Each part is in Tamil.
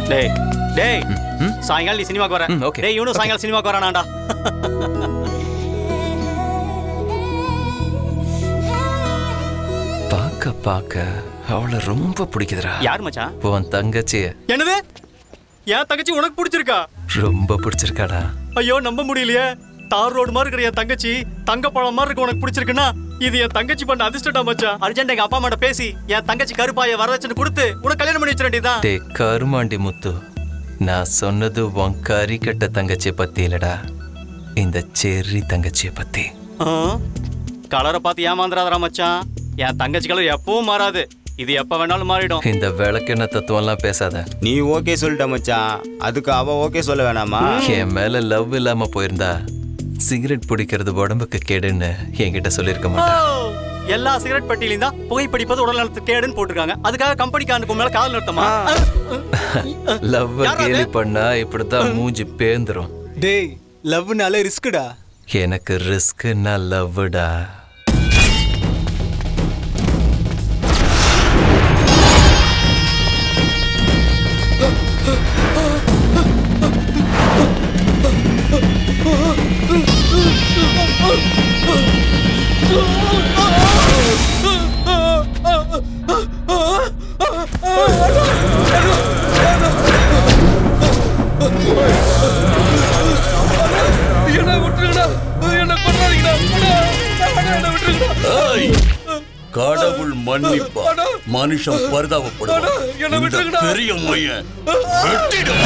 டேய் டேய் சாயங்காலம் நீ சினிமாக்கு வர ம், okay. டேய் இவனும் சாயங்காலம் சினிமாக்கு வரானாடா பார்க்க பார்க்க அவளை ரொம்ப பிடிக்குதுடா யார் மச்சான் உன் தங்கச்சிய என்னது என் தங்கச்சி உனக்கு பிடிச்சிருக்கா ரொம்ப பிடிச்சிருக்காடா ஐயோ நம்ப முடியலையே தார் ரோடு மாதிரி இருக்கிற என் தங்கச்சி தங்க பழம் மாதிரி இருக்கு உனக்கு பிடிச்சிருக்குன்னா இது என் தங்கச்சி பண்ண அதிர்ஷ்டடா மச்சான் அர்ஜென்ட் எங்க அப்பா அம்மாட்ட பேசி என் தங்கச்சி கருப்பாய வரதட்சணை கொடுத்து உனக்கு கல்யாணம் பண்ணி வச்சிட வேண்டியதுதான் டே கருமாண்டி முத்து நான் சொன்னது உன் கறி கட்ட தங்கச்சியை பத்தி இல்லடா இந்த செர்ரி தங்கச்சியை பத்தி கலரை பார்த்து ஏமாந்துறாதடா மச்சான் என் தங்கச்சி கலர் எப்பவும் மாறாது இது எப்ப வேணாலும் மாறிடும் இந்த விளக்கெண்ண தத்துவம்லாம் பேசாத நீ ஓகே சொல்லிட்ட மச்சான் அதுக்கு அவ ஓகே சொல்ல வேணாமா என் மேல லவ் இல்லாம போயிருந்தா சிகரெட் பிடிக்கிறது உடம்புக்கு கேடுன்னு என்கிட்ட சொல்லியிருக்க ஓ, மாட்டேன் எல்லா சிகரெட் பெட்டியிலும் தான் புகைப்பிடிப்பது உடல் நலத்துக்கு கேடுன்னு போட்டிருக்காங்க அதுக்காக கம்பெனிக்காரனுக்கு மேல காதல் நிறுத்தமா லவ் யார் அது? கேலி பண்ணா இப்படித்தான் மூஞ்சி பேந்துரும் டேய் லவ்னால ரிஸ்க்குடா எனக்கு ரிஸ்க்னா லவ்டா கடவுள் மன்னிப்பா மனுஷன் பரிதாபப்படுவான் இந்த பெரிய மையன் வெட்டிடும்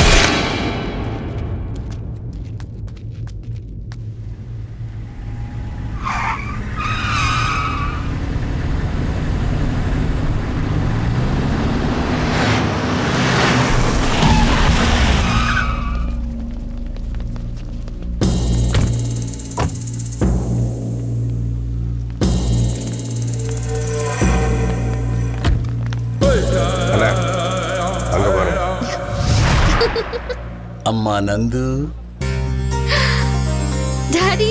அங்க பாரு அம்மா நந்து டாடி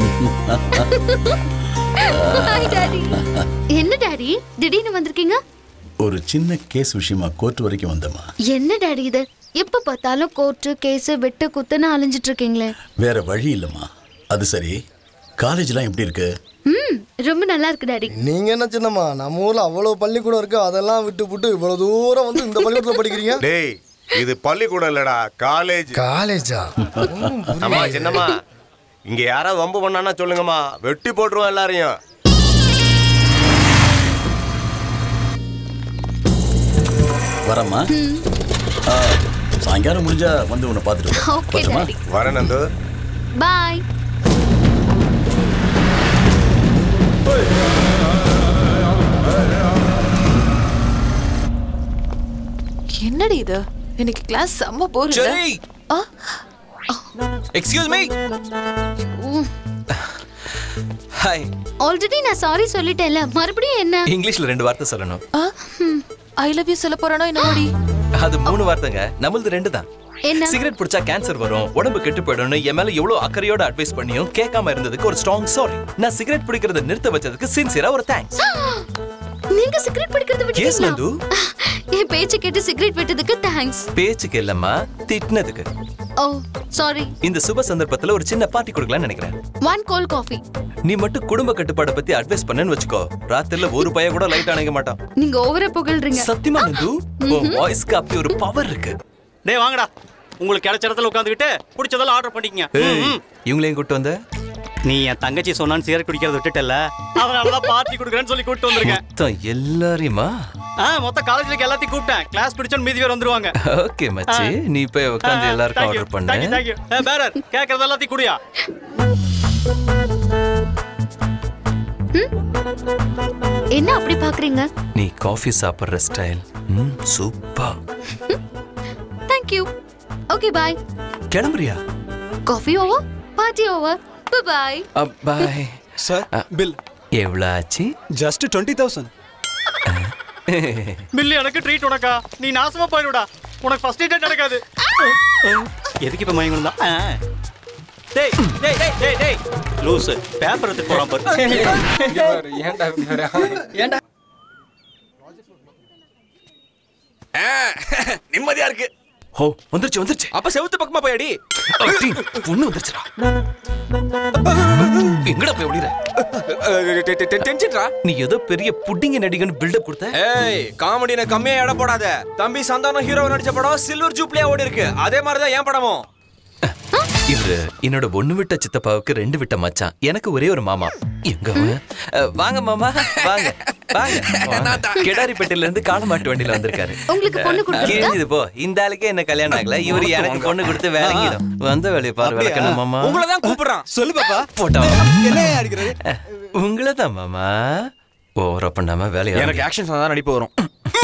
ஹாய் டாடி என்ன டாடி திடீர்னு வந்திருக்கீங்க ஒரு சின்ன கேஸ் விஷயமா கோர்ட் வரைக்கும் வந்தம்மா என்ன டாடி இது எப்ப பார்த்தாலும் கோர்ட்டு கேஸ் வெட்டு குத்துன்னு அலைஞ்சிட்டு இருக்கீங்களே வேற வழி இல்லம்மா அது சரி காலேஜ்லாம் எப்படி இருக்கு ம் ரொம்ப நல்லா இருக்கு டாடி நீங்க என்ன சின்னம்மா நம்ம ஊர்ல அவ்வளவு பள்ளிக்கூடம் இருக்கு அதெல்லாம் விட்டு விட்டு இவ்வளவு தூரம் வந்து இந்த பள்ளிக்கூடத்துல படிக்கிறீங்க டேய் இது பள்ளிக்கூடம் இல்லடா காலேஜ் காலேஜா அம்மா சின்னம்மா இங்க யாராவது வம்பு பண்ணானா சொல்லுங்கம்மா வெட்டி போட்டுருவோம் எல்லாரையும் வரம்மா ஆ, சாயங்காலம் முடிஞ்சா வந்து உன்னை பார்த்துட்டு வரேன். ஓகே போட்டுமா? டாடி வரேன் நந்து பாய் என்னடி இது இன்னைக்கு கிளாஸ் செம்ம போறீங்க Jai excuse me hi already நான் சாரி சொல்லிட்டேன்ல மறுபடியும் என்ன இங்கிலீஷ்ல ரெண்டு வார்த்தை சொல்லணும் ஐ லவ் யூ சொல்ல போறானோ என்னடி அது மூணு வார்த்தைங்க நம்மளது ரெண்டு தான் என்ன சிகரெட் பிடிச்சா கேன்சர் வரும் உடம்பு கெட்டு போயிடும்னு என் மேல எவ்வளவு அக்கறையோட அட்வைஸ் பண்ணியும் கேட்காம இருந்ததுக்கு ஒரு ஸ்ட்ராங் சாரி நான் சிகரெட் பிடிக்கிறத நிறுத்த வச்சதுக்கு சின்சியரா ஒரு தேங்க்ஸ் நீங்க சிகரெட் பிடிக்கிறது எஸ் விட்டீங்களா நந்து என் பேச்சை கேட்டு சிகரெட் விட்டதுக்கு தேங்க்ஸ் பேச்சுக்கு இல்லம்மா திட்டினதுக்கு ஓ சாரி இந்த சுப சந்தர்ப்பத்துல ஒரு சின்ன பார்ட்டி கொடுக்கலாம்னு நினைக்கிறேன் ஒன் கோல் காஃபி நீ மட்டும் குடும்ப கட்டுப்பாடை பத்தி அட்வைஸ் பண்ணேன்னு வச்சுக்கோ ராத்திரில ஒரு பையன் கூட லைட் அணைக்க மாட்டான் நீங்க ஓவரா புகழ்றீங்க சத்தியமா நந்து உன் வாய்ஸ்க்கு அப்படி ஒரு பவர் இருக்கு டேய் வாங்கடா உங்களுக்கு கிடைச்ச இடத்துல உட்காந்துக்கிட்டு பிடிச்சதெல்லாம் ஆர்டர் பண்ணிக்கங்க ம், ம். இவங்களையும் கூட்டு வந்த நீ என் தங்கச்சி சொன்னான்னு சிகரெட் குடிக்கிறத விட்டுட்டல அதனாலதான் பார்ட்டி கொடுக்குறேன்னு சொல்லி கூப்பிட்டு வந்திருக்கேன் மொத்தம் எல்லாரையுமா ஆ மொத்த காலேஜ்ல எல்லாத்தையும் கூப்பிட்டேன் கிளாஸ் பிடிச்சோன்னு மீதி பேர் வந்துருவாங்க ஓகே மச்சி நீ போய் உட்காந்து எல்லாருக்கும் ஆர்டர் பண்ணு தேங்க்யூ பேரர் கேட்கறது எல்லாத்தையும் குடியா என்ன அப்படி பாக்குறீங்க நீ காஃபி சாப்பிடுற ஸ்டைல் ம் சூப்பர் தேங்க்யூ ஓகே பாய் கிளம்புறியா coffee over party over bye bye sir bill எவ்வளோ ஆச்சு ஜஸ்ட் டுவெண்ட்டி தௌசண்ட் பில்லு எனக்கு ட்ரீட் உனக்கா நீ நாசமா போயிடுடா உனக்கு ஃபர்ஸ்ட் டேட் நடக்காது எதுக்கு இப்ப மயங்கணும் தான் டேய் டேய் டேய் டேய் டேய் லூஸ் பேப்பர் எடுத்து போறான் பாரு நிம்மதியா இருக்கு ஓ வந்துருச்சு வந்துருச்சு அப்ப செவுத்து பக்கமா போயடி அடி, பொண்ணு வந்துருச்சுடா எங்கடா போய் ஒளிர டென்ஷன்டா நீ ஏதோ பெரிய புட்டிங்க நடிகன்னு பில்டப் கொடுத்த ஏய் காமெடின கம்மியா இடம் போடாத தம்பி சந்தானம் ஹீரோ நடிச்ச படம் சில்வர் ஜூப்லியா ஓடி இருக்கு அதே மாதிரி தான் என் படமும் இவரு என்னோட ஒண்ணு விட்ட சித்தப்பாவுக்கு ரெண்டு விட்ட மச்சான் எனக்கு ஒரே ஒரு மாமா எங்க அவன்? அஹ், வாங்க மாமா வாங்க வாங்க கிடாரிப்பேட்டையில இருந்து காலமாட்டு வண்டியில வந்திருக்காரு உங்களுக்கு பொண்ணு கொடுத்துருக்கா கிழிஞ்சது போ இந்த ஆளுக்கே என்ன கல்யாணம் ஆகல இவரு எனக்கு பொண்ணு கொடுத்து வேலைங்கிடும் வந்த வேலையை பாரு விளக்கணும் மாமா உங்களை தான் கூப்பிடுறான் சொல்லு பாப்பா போட்டோம் என்ன அடிக்கிறது உங்களை தான் மாமா ஓவரா பண்ணாம வேலையை எனக்கு ஆக்ஷன் தான் நடிப்பு வரும்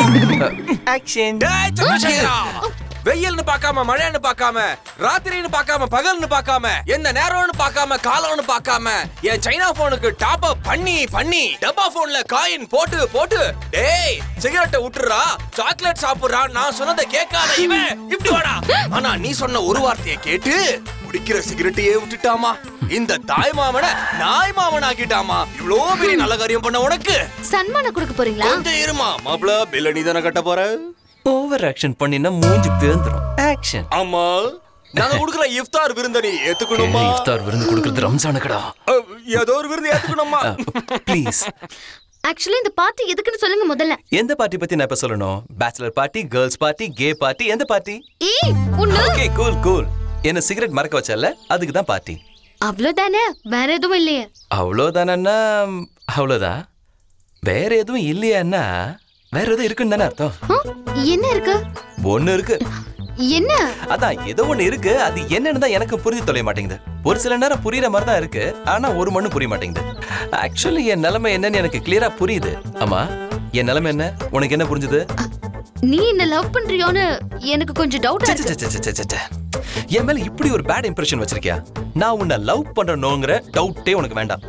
ஆக்ஷன் டேய் சந்திரசேகரா வெயில்னு பார்க்காம மழைன்னு பார்க்காம ராத்திரின்னு பார்க்காம பகல்னு பார்க்காம எந்த நேரம்னு பார்க்காம காலம்னு பார்க்காம என் சைனா போனுக்கு டாப் அப் பண்ணி பண்ணி டப்பா போன்ல காயின் போட்டு போட்டு டேய் சிகரெட்டை விட்டுறா சாக்லேட் சாப்பிடுறா நான் சொன்னதை கேட்காத இவன் இப்படி வாடா ஆனா நீ சொன்ன ஒரு வார்த்தையை கேட்டு குடிக்கிற சிகரெட்டையே விட்டுட்டாமா இந்த தாய் மாமனை நாய் மாமன் ஆக்கிட்டாமா இவ்வளோ பெரிய நல்ல காரியம் பண்ண உனக்கு சன்மானம் கொடுக்க போறீங்களா கொஞ்சம் இருமா மாப்பிள பில்ல நீ தானே கட்ட போற ஓவர் ஆக்ஷன் பண்ணினா மூஞ்சி பேந்துரும் ஆக்ஷன் ஆமா நாங்க குடுக்குற இஃப்தார் விருந்த நீ ஏத்துக்கணுமா இஃப்தார் விருந்து கொடுக்கறது ரம்ஜானுக்கடா அஹ், ஏதோ ஒரு விருந்து ஏத்துக்கணுமா ப்ளீஸ் ஆக்சுவலி இந்த பார்ட்டி எதுக்குன்னு சொல்லுங்க முதல்ல எந்த பார்ட்டி பத்தி நான் இப்ப சொல்லணும் பேச்சுலர் பார்ட்டி கேர்ள்ஸ் பார்ட்டி கே பார்ட்டி எந்த பார்ட்டி ஏய் உன்னு ஓகே கூல் கூல் என்ன சிகரெட் மறக்க வச்சல அதுக்கு தான் பார்ட்டி அவ்வளவுதானே வேற எதுவும் இல்லையே அவ்வளோதானன்னா அவ்வளோதான் வேற எதுவும் இல்லையான்னா வேற எதுவும் இருக்குன்னு தானே அர்த்தம் ஆ, என்ன இருக்கு ஒண்ணு இருக்கு என்ன அதான் ஏதோ ஒண்ணு இருக்கு அது என்னன்னு தான் எனக்கு புரிஞ்சு தொலைய மாட்டேங்குது ஒரு சில நேரம் புரியுற மாதிரி தான் இருக்கு ஆனா ஒரு மண்ணு புரிய மாட்டேங்குது ஆக்சுவலி என் நிலைமை என்னன்னு எனக்கு கிளியரா புரியுது ஆமா என் நிலைமை என்ன உனக்கு என்ன புரிஞ்சுது நீ என்ன லவ் பண்றியோன்னு எனக்கு கொஞ்சம் டவுட்டா ச்சே, இருக்கு ச்சே, ச்சே, ச்சே, ச்சே, ச்சே. என் மேல இப்படி ஒரு பேட் இம்ப்ரெஷன் வச்சிருக்கியா நான் உன்னை லவ் பண்றனோங்கிற டவுட்டே உனக்கு வேண்டாம்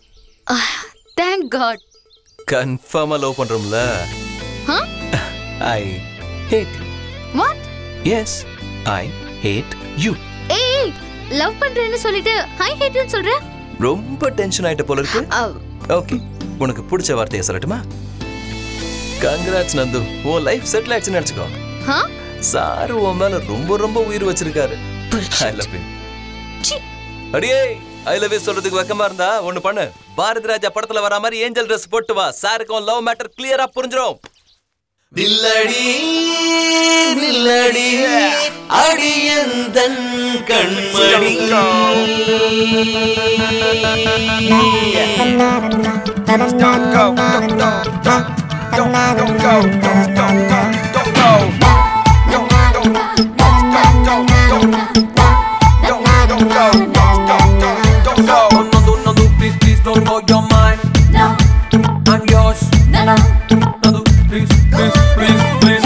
தேங்க் காட் கன்ஃபார்மா லவ் பண்றோம்ல I hate what yes I hate you ஏய் லவ் பண்றேன்னு சொல்லிட்டு ஹை ஹேட்னு சொல்ற ரொம்ப டென்ஷன் ஆயிட்ட போல இருக்கு அவ், ஓகே உனக்கு பிடிச்ச வார்த்தையை சொல்லட்டுமா கங்க்ராட்ஸ் நந்து உன் லைஃப் செட்டில் ஆயிடுச்சுன்னு நினைச்சுக்கோ ஹா? சாரு உன் மேல ரொம்ப ரொம்ப உயிர் வச்சிருக்காரு ஐ லவ் யூ சீ. அடியே ஐ லவ் யூ சொல்றதுக்கு வெக்கமா இருந்தா ஒண்ணு பண்ணு பாரதி ராஜா படத்துல வர மாதிரி ஏஞ்சல் ட்ரெஸ் போட்டு வா சாருக்கும் லவ் மேட்டர் கிளியரா புரிஞ்சிரும் நில்லடி நில்லடி அடியந்தன் கண்மணி please, please don't go your mind. No, I'm yours. No, no, no, please, please, please, please.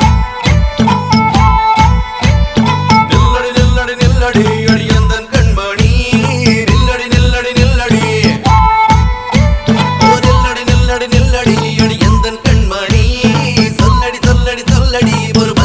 நில்லடி நில்லடி நில்லடி அடியந்தன் கண்மணி நில்லடி நில்லடி நில்லடி ஓ நில்லடி நில்லடி நில்லடி அடியந்தன் கண்மணி சொல்லடி சொல்லடி சொல்லடி ஒரு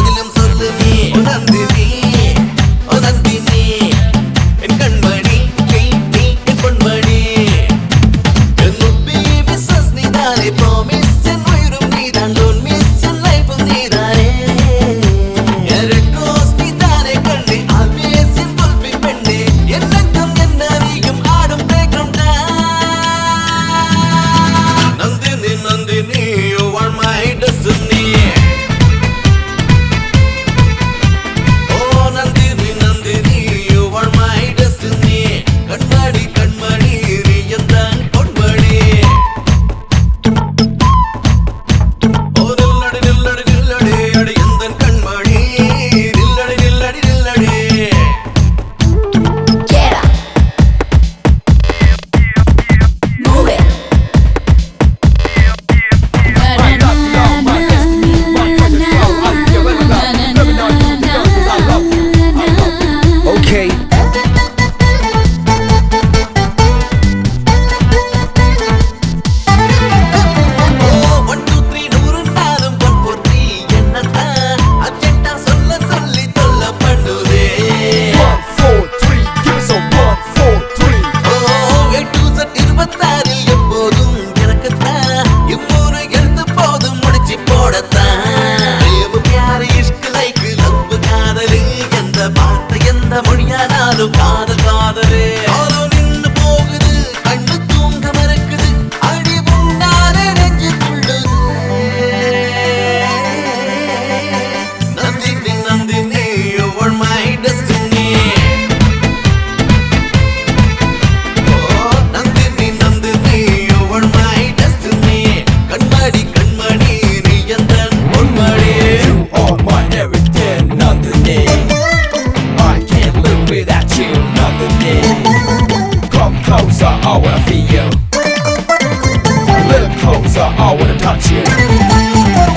starts here.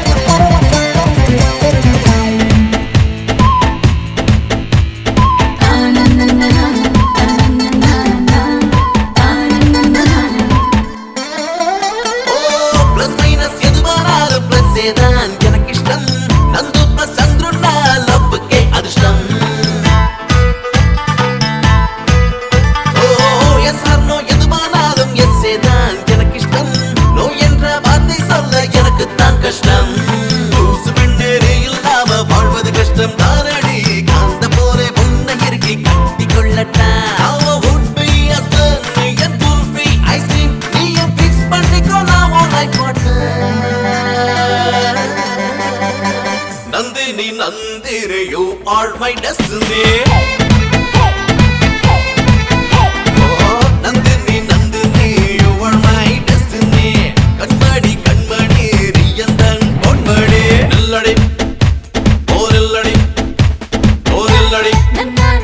பிளஸ் மைனஸ் எதுவானாலும் பிளஸ் தான் எனக்கு இஷ்டம் நந்து பிளஸ் சந்துருன்னா லவ்வுக்கே அதிர்ஷ்டம் ஓ எஸ் ஆர் நோ எதுவானாலும் எஸ் தான் எனக்கு இஷ்டம் நோ என்ற வார்த்தை சொல்ல எனக்கு தான் கஷ்டம் லூசு பெண்ணேரே இல்லாம வாழ்வது கஷ்டம் தானடி காந்த போலே பொண்ணை இறுக்கி கட்டி கொள்ளட்டா அவ would be a son, நீ என் குல்ஃபி ஐஸ்கிரீம் நீ என் ஃபிக்ஸ் பண்ணிக்கோ நான் உன் life Nandini Nandini you are my destiny Oh, Nandini Nandini you are my destiny கண்மணி கண்மணி நீ எந்தன் பொன்மணி நில்லடி ஓ நில்லடி ஓ நில்லடி